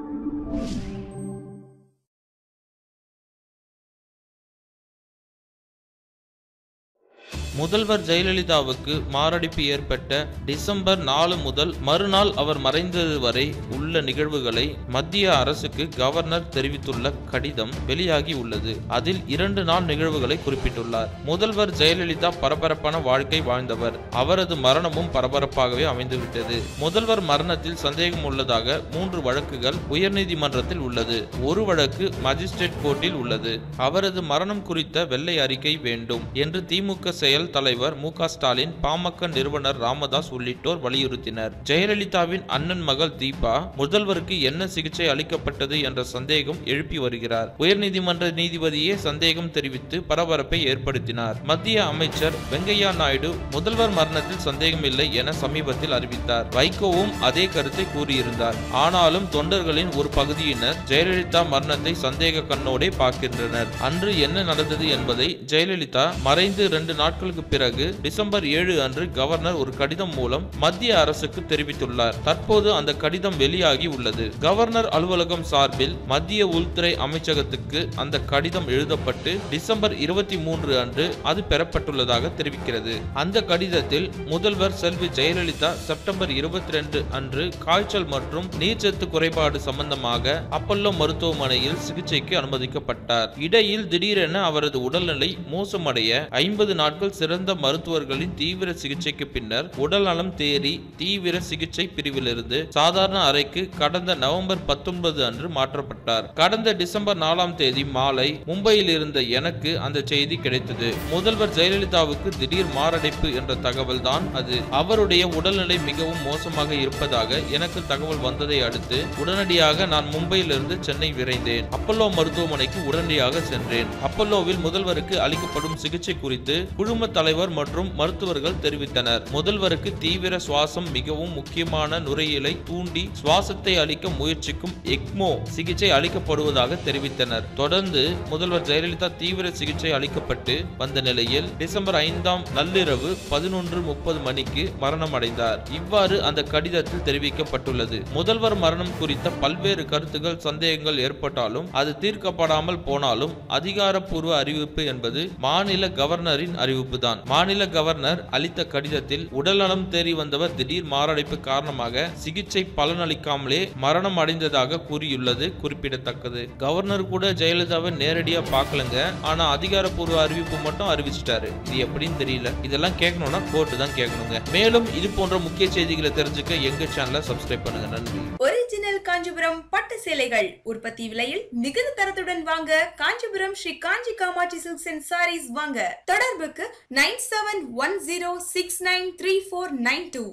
முதல்வர் ஜெயலலிதாவுக்கு மாரடைப்பு ஏற்பட்ட டிசம்பர் நாலு முதல் மறுநாள் அவர் மறைந்தது வரை உள்ள நிகழ்வுகளை மத்திய அரசுக்கு கவர்னர் தெரிவித்துள்ள கடிதம் வெளியாகி உள்ளது அதில் இரண்டு நாள் நிகழ்வுகளை குறிப்பிட்டுள்ளார் முதல்வர் ஜெயலலிதா பரபரப்பான வாழ்க்கை வாழ்ந்தவர் அவரது மரணமும் பரபரப்பாகவே அமைந்துவிட்டது முதல்வர் மரணத்தில் சந்தேகம் உள்ளதாக மூன்று வழக்குகள் உயர்நீதிமன்றத்தில் உள்ளது ஒரு வழக்கு மஜிஸ்ட்ரேட் கோர்ட்டில் உள்ளது அவரது மரணம் குறித்த வெள்ளை அறிக்கை வேண்டும் என்று திமுக செயல் தலைவர் மு க ஸ்டாலின் பாமக நிறுவனர் ராமதாஸ் உள்ளிட்டோர் வலியுறுத்தினர் ஜெயலலிதாவின் அண்ணன் மகள் தீபா முதல்வருக்கு என்ன சிகிச்சை அளிக்கப்பட்டது என்ற சந்தேகம் எழுப்பி வருகிறார் உயர்நீதிமன்ற நீதிபதியே சந்தேகம் தெரிவித்து பரபரப்பை ஏற்படுத்தினார் மத்திய அமைச்சர் வெங்கையா நாயுடு முதல்வர் மரணத்தில் சந்தேகமில்லை என சமீபத்தில் அறிவித்தார் வைகோவும் அதே கருத்தை கூறியிருந்தார் ஆனாலும் தொண்டர்களின் ஒரு பகுதியினர் ஜெயலலிதா மரணத்தை சந்தேக கண்ணோடே பார்க்கின்றனர் அன்று என்ன நடந்தது என்பதை ஜெயலலிதா மறைந்து இரண்டு நாட்களுக்கு பிறகு டிசம்பர் ஏழு அன்று கவர்னர் ஒரு கடிதம் மூலம் மத்திய அரசுக்கு தெரிவித்துள்ளார் தற்போது அந்த கடிதம் வெளியாகி உள்ளது கவர்னர் அலுவலகம் சார்பில் மத்திய உள்துறை அமைச்சகத்துக்கு அந்த கடிதம் எழுதப்பட்டு டிசம்பர் இருபத்தி மூன்று அன்று அது பெறப்பட்டுள்ளதாக தெரிவிக்கிறது அந்த கடிதத்தில் முதல்வர் செல்வி ஜெயலலிதா செப்டம்பர் இருபத்தி ரெண்டு அன்று காய்ச்சல் மற்றும் நீர்ச்சத்து குறைபாடு சம்பந்தமாக அப்பல்லோ மருத்துவமனையில் சிகிச்சைக்கு அனுமதிக்கப்பட்டார் இடையில் திடீரென அவரது உடல்நிலை மோசமடைய ஐம்பது நாட்கள் சிறந்த மருத்துவர்களின் தீவிர சிகிச்சைக்கு பின்னர் உடல்நலம் தேறி தீவிர சிகிச்சை பிரிவிலிருந்து சாதாரண அறைக்கு கடந்த நவம்பர் பத்தொன்பது அன்று மாற்றப்பட்டார் கடந்த டிசம்பர் நாலாம் தேதி மாலை மும்பையில் இருந்த எனக்கு அந்த செய்தி கிடைத்தது முதல்வர் ஜெயலலிதாவுக்கு திடீர் மாரடைப்பு என்ற தகவல் தான் அது அவருடைய உடல்நிலை மிகவும் மோசமாக இருப்பதாக எனக்கு தகவல் வந்ததை அடுத்து உடனடியாக நான் மும்பையிலிருந்து சென்னை விரைந்தேன் அப்பல்லோ மருத்துவமனைக்கு உடனடியாக சென்றேன் அப்பல்லோவில் முதல்வருக்கு அளிக்கப்படும் சிகிச்சை குறித்து குழும தலைவர் மற்றும் மருத்துவர்கள் தெரிவித்தனர் முதல்வருக்கு தீவிர சுவாசம் மிகவும் முக்கியமான நுரையீரலை தூண்டி சுவாசத்தை அளிக்க முயற்சிக்கும் எக்மோ சிகிச்சை அளிக்கப்படுவதாக தெரிவித்தனர் தொடர்ந்து முதல்வர் ஜெயலலிதா தீவிர சிகிச்சை அளிக்கப்பட்டு வந்த நிலையில் டிசம்பர் ஐந்தாம் நள்ளிரவு பதினொன்று முப்பது மணிக்கு மரணம் அடைந்தார் இவ்வாறு அந்த கடிதத்தில் தெரிவிக்கப்பட்டுள்ளது முதல்வர் மரணம் குறித்த பல்வேறு கருத்துகள் சந்தேகங்கள் ஏற்பட்டாலும் அது தீர்க்கப்படாமல் போனாலும் அதிகாரப்பூர்வ அறிவிப்பு என்பது மாநில கவர்னரின் அறிவிப்பு தான் மாநில கவர்னர் அளித்த கடிதத்தில் உடல்நலம் தேறி வந்தவர் திடீர் மாரடைப்பு காரணமாக சிகிச்சை பலனளிக்காமலே மரணம் அடைந்ததாக கூறியுள்ளது குறிப்பிடத்தக்கது கவர்னர் கூட ஜெயலலிதாவை நேரடியா பார்க்கலங்க ஆனா அதிகாரப்பூர்வ அறிவிப்பு மட்டும் அறிவிச்சிட்டாரு இது எப்படின்னு தெரியல இதெல்லாம் கேட்கணும்னா கோர்ட்டு தான் கேட்கணுங்க மேலும் இது போன்ற முக்கிய செய்திகளை தெரிஞ்சுக்க எங்க சேனலை சப்ஸ்கிரைப் பண்ணுங்க நன்றி ஒரிஜினல் காஞ்சிபுரம் பட்டு சேலைகள் உற்பத்தி விலையில் மிகுந்த தரத்துடன் வாங்க காஞ்சிபுரம் ஸ்ரீ காஞ்சி காமாட்சி சில்க்ஸ் அண்ட் சாரீஸ் வாங்க தொடர்புக்கு nine seven one zero six nine three four nine two